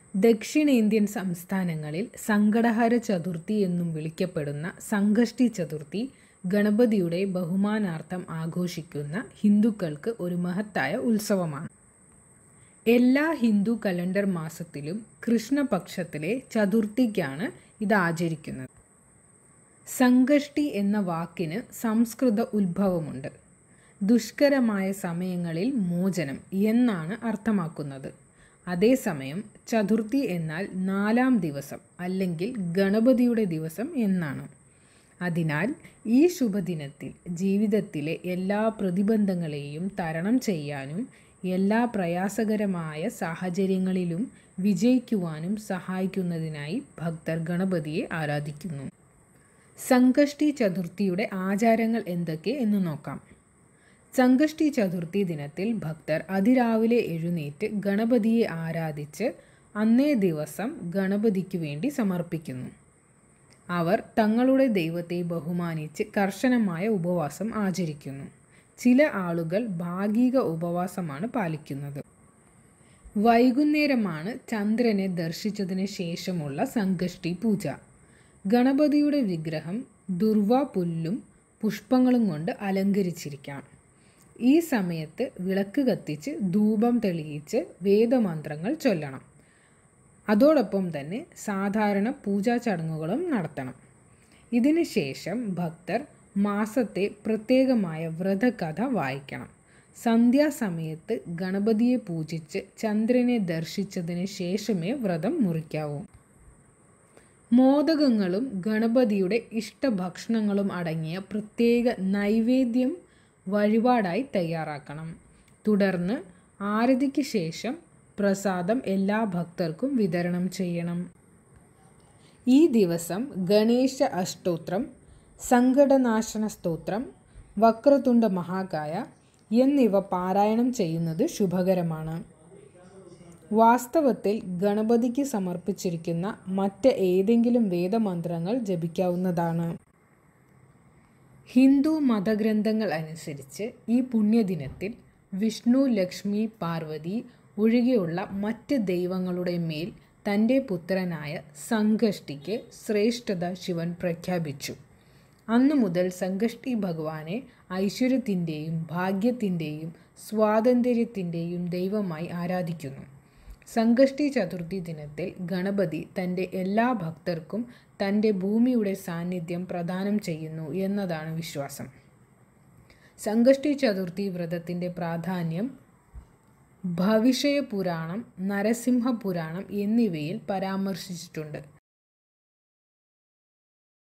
ദക്ഷിണേന്ത്യൻ സംസ്ഥാനങ്ങളിൽ സങ്കടഹര ചതുർത്ഥി എന്നും വിളിക്കപ്പെടുന്ന സംകഷ്ടി ചതുർത്ഥി ഗണപതിയുടെ ബഹുമാനാർത്ഥം ആഘോഷിക്കുന്ന ഹിന്ദുക്കൾക്ക് ഒരു മഹത്തായ ഉത്സവമാണ് എല്ലാ ഹിന്ദു കലണ്ടർ മാസത്തിലും കൃഷ്ണപക്ഷത്തിലെ ചതുർത്ഥിക്കാണ് ഇത് ആചരിക്കുന്നത് സംകഷ്ടി എന്ന വാക്കിന് സംസ്കൃത ഉത്ഭവമുണ്ട് ദുഷ്കരമായ സമയങ്ങളിൽ മോചനം എന്നാണ് അർത്ഥമാക്കുന്നത് അതേസമയം ചതുർത്ഥി എന്നാൽ നാലാം ദിവസം അല്ലെങ്കിൽ ഗണപതിയുടെ ദിവസം എന്നാണ് അതിനാൽ ഈ ശുഭദിനത്തിൽ ജീവിതത്തിലെ എല്ലാ പ്രതിബന്ധങ്ങളെയും തരണം ചെയ്യാനും എല്ലാ പ്രയാസകരമായ സാഹചര്യങ്ങളിലും വിജയിക്കുവാനും സഹായിക്കുന്നതിനായി ഭക്തർ ഗണപതിയെ ആരാധിക്കുന്നു സംകഷ്ടി ചതുർത്ഥിയുടെ ആചാരങ്ങൾ എന്തൊക്കെ എന്ന് നോക്കാം സംകഷ്ടി ചതുർത്ഥി ദിനത്തിൽ ഭക്തർ അതിരാവിലെ എഴുന്നേറ്റ് ഗണപതിയെ ആരാധിച്ച് അന്നേ ദിവസം ഗണപതിക്ക് വേണ്ടി സമർപ്പിക്കുന്നു അവർ തങ്ങളുടെ ദൈവത്തെ ബഹുമാനിച്ച് കർശനമായ ഉപവാസം ആചരിക്കുന്നു ചില ആളുകൾ ഭാഗിക ഉപവാസമാണ് പാലിക്കുന്നത് വൈകുന്നേരമാണ് ചന്ദ്രനെ ദർശിച്ചതിന് ശേഷമുള്ള സംകഷ്ടി പൂജ ഗണപതിയുടെ വിഗ്രഹം ദുർവ പുല്ലും പുഷ്പങ്ങളും കൊണ്ട് അലങ്കരിച്ചിരിക്കാം ഈ സമയത്ത് വിളക്ക് കത്തിച്ച് ധൂപം തെളിയിച്ച് വേദമന്ത്രങ്ങൾ ചൊല്ലണം അതോടൊപ്പം തന്നെ സാധാരണ പൂജാ ചടങ്ങുകളും നടത്തണം ഇതിന് ശേഷം ഭക്തർ മാസത്തെ പ്രത്യേകമായ വ്രതകഥ വായിക്കണം സന്ധ്യാസമയത്ത് ഗണപതിയെ പൂജിച്ച് ചന്ദ്രനെ ദർശിച്ചതിന് ശേഷമേ വ്രതം മുറിക്കാവൂ മോദകങ്ങളും ഗണപതിയുടെ ഇഷ്ടഭക്ഷണങ്ങളും അടങ്ങിയ പ്രത്യേക നൈവേദ്യം വഴിപാടായി തയ്യാറാക്കണം തുടർന്ന് ആരതിക്ക് ശേഷം പ്രസാദം എല്ലാ ഭക്തർക്കും വിതരണം ചെയ്യണം ഈ ദിവസം ഗണേശ അഷ്ടോത്രം സങ്കടനാശന സ്തോത്രം വക്രതുണ്ട മഹാകായ എന്നിവ പാരായണം ചെയ്യുന്നത് ശുഭകരമാണ് വാസ്തവത്തിൽ ഗണപതിക്ക് സമർപ്പിച്ചിരിക്കുന്ന മറ്റ് ഏതെങ്കിലും വേദമന്ത്രങ്ങൾ ജപിക്കാവുന്നതാണ് ഹിന്ദു മതഗ്രന്ഥങ്ങൾ അനുസരിച്ച് ഈ പുണ്യദിനത്തിൽ വിഷ്ണു ലക്ഷ്മി പാർവതി ഒഴികെയുള്ള മറ്റ് ദൈവങ്ങളുടെ മേൽ തൻ്റെ പുത്രനായ സംകഷ്ടിക്ക് ശ്രേഷ്ഠത ശിവൻ പ്രഖ്യാപിച്ചു അന്നു മുതൽ സംകഷ്ടി ഭഗവാനെ ഐശ്വര്യത്തിൻ്റെയും ഭാഗ്യത്തിൻ്റെയും സ്വാതന്ത്ര്യത്തിൻ്റെയും ദൈവമായി ആരാധിക്കുന്നു സംകഷ്ടി ചതുർത്ഥി ദിനത്തിൽ ഗണപതി തൻ്റെ എല്ലാ ഭക്തർക്കും തൻ്റെ ഭൂമിയുടെ സാന്നിധ്യം പ്രദാനം ചെയ്യുന്നു എന്നതാണ് വിശ്വാസം സംകഷ്ടി ചതുർത്ഥി വ്രതത്തിൻ്റെ പ്രാധാന്യം ഭവിഷയ പുരാണം നരസിംഹ പുരാണം എന്നിവയിൽ പരാമർശിച്ചിട്ടുണ്ട്